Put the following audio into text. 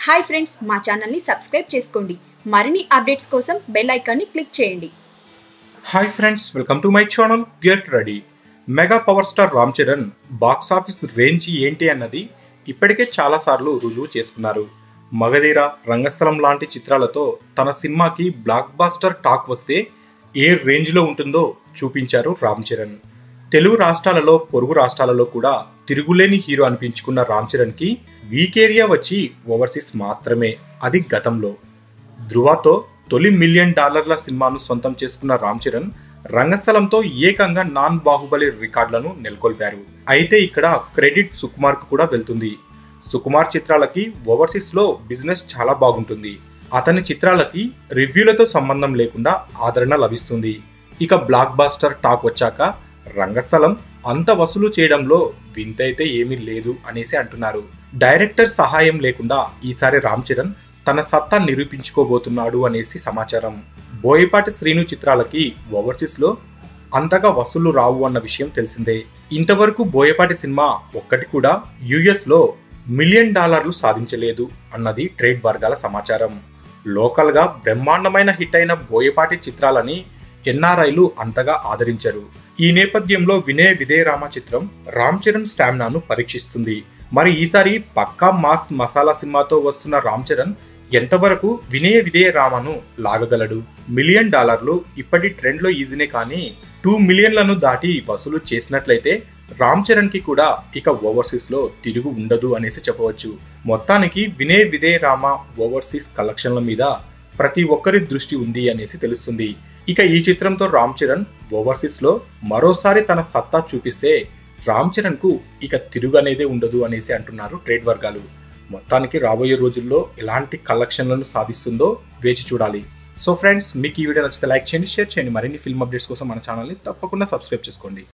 hi friends మా ఛానల్ని subscribe చేసుకోండి మరిన్ని అప్డేట్స్ కోసం బెల్ ఐకాన్ని క్లిక్ చేయండి hi friends welcome to my channel get ready mega power star Ram Charan box office range ఏంటి అన్నది ఇప్పటికే చాలాసార్లు రుజువు చేసుకున్నారు మగధీర రంగస్థలం లాంటి చిత్రాలతో తన సినిమాకి బ్లాక్ బాస్టర్ టాక్ వస్తే ఏ రేంజ్లో ఉంటుందో చూపించారు రామ్ చరణ్ తెలుగు రాష్ట్రాలలో పొరుగు రాష్ట్రాలలో కూడా తిరుగులేని హీరో అనిపించుకున్న రామ్ చరణ్కి వీక్ ఏరియా వచ్చి ఓవర్సీస్ మాత్రమే అది గతంలో ధృవతో తొలి మిలియన్ డాలర్ల సినిమాను సొంతం చేసుకున్న రామ్ చరణ్ రంగస్థలంతో ఏకంగా నాన్ బాహుబలి రికార్డులను నెలకొల్పారు అయితే ఇక్కడ క్రెడిట్ సుకుమార్ కు కూడా వెళ్తుంది సుకుమార్ చిత్రాలకి ఓవర్సీస్ లో బిజినెస్ చాలా బాగుంటుంది అతని చిత్రాలకి రివ్యూలతో సంబంధం లేకుండా ఆదరణ లభిస్తుంది ఇక బ్లాక్ బాస్టర్ టాక్ వచ్చాక రంగస్థలం అంత వసూలు చేయడంలో వింతైతే ఏమీ లేదు అనేసి అంటున్నారు డైరెక్టర్ సహాయం లేకుండా ఈసారి రామ్ చరణ్ తన సత్తా నిరూపించుకోబోతున్నాడు అనేసి సమాచారం బోయపాటి శ్రీను చిత్రాలకి ఓవర్సీస్ లో అంతగా వసూళ్లు రావు అన్న విషయం తెలిసిందే ఇంతవరకు బోయపాటి సినిమా ఒక్కటి కూడా యుఎస్ లో మిలియన్ డాలర్లు సాధించలేదు అన్నది ట్రేడ్ వర్గాల సమాచారం లోకల్ గా బ్రహ్మాండమైన హిట్ అయిన బోయపాటి చిత్రాలని ఎన్ఆర్ఐలు అంతగా ఆదరించరు ఈ నేపథ్యంలో వినయ విధేయరామ చిత్రం రామ్ చరణ్ స్టామినాను పరీక్షిస్తుంది మరి ఈసారి పక్కా మాస్ మసాలా సినిమాతో వస్తున్న రామ్ చరణ్ ఎంతవరకు వినయ విధేయ రామను లాగగలడు మిలియన్ డాలర్లు ఇప్పటి ట్రెండ్లో ఈజీనే కానీ టూ మిలియన్లను దాటి వసూలు చేసినట్లయితే రామ్ చరణ్ కి కూడా ఇక ఓవర్సీస్ లో తిరుగు ఉండదు అనేసి చెప్పవచ్చు మొత్తానికి వినయ్ విధేయ రామ ఓవర్సీస్ కలెక్షన్ల మీద ప్రతి ఒక్కరి దృష్టి ఉంది అనేసి తెలుస్తుంది ఇక ఈ చిత్రంతో రామ్ చరణ్ ఓవర్సీస్ లో మరోసారి తన సత్తా చూపిస్తే రామ్ చరణ్ కు ఇక తిరుగు అనేదే ఉండదు అనేసి అంటున్నారు ట్రేడ్ వర్గాలు మొత్తానికి రాబోయే రోజుల్లో ఎలాంటి కలెక్షన్లను సాధిస్తుందో వేచి చూడాలి సో ఫ్రెండ్స్ మీకు ఈ వీడియో నచ్చితే లైక్ చేయండి షేర్ చేయండి మరిన్ని ఫిల్మ్ అప్డేట్స్ కోసం మన ఛానల్ని తప్పకుండా సబ్స్క్రైబ్ చేసుకోండి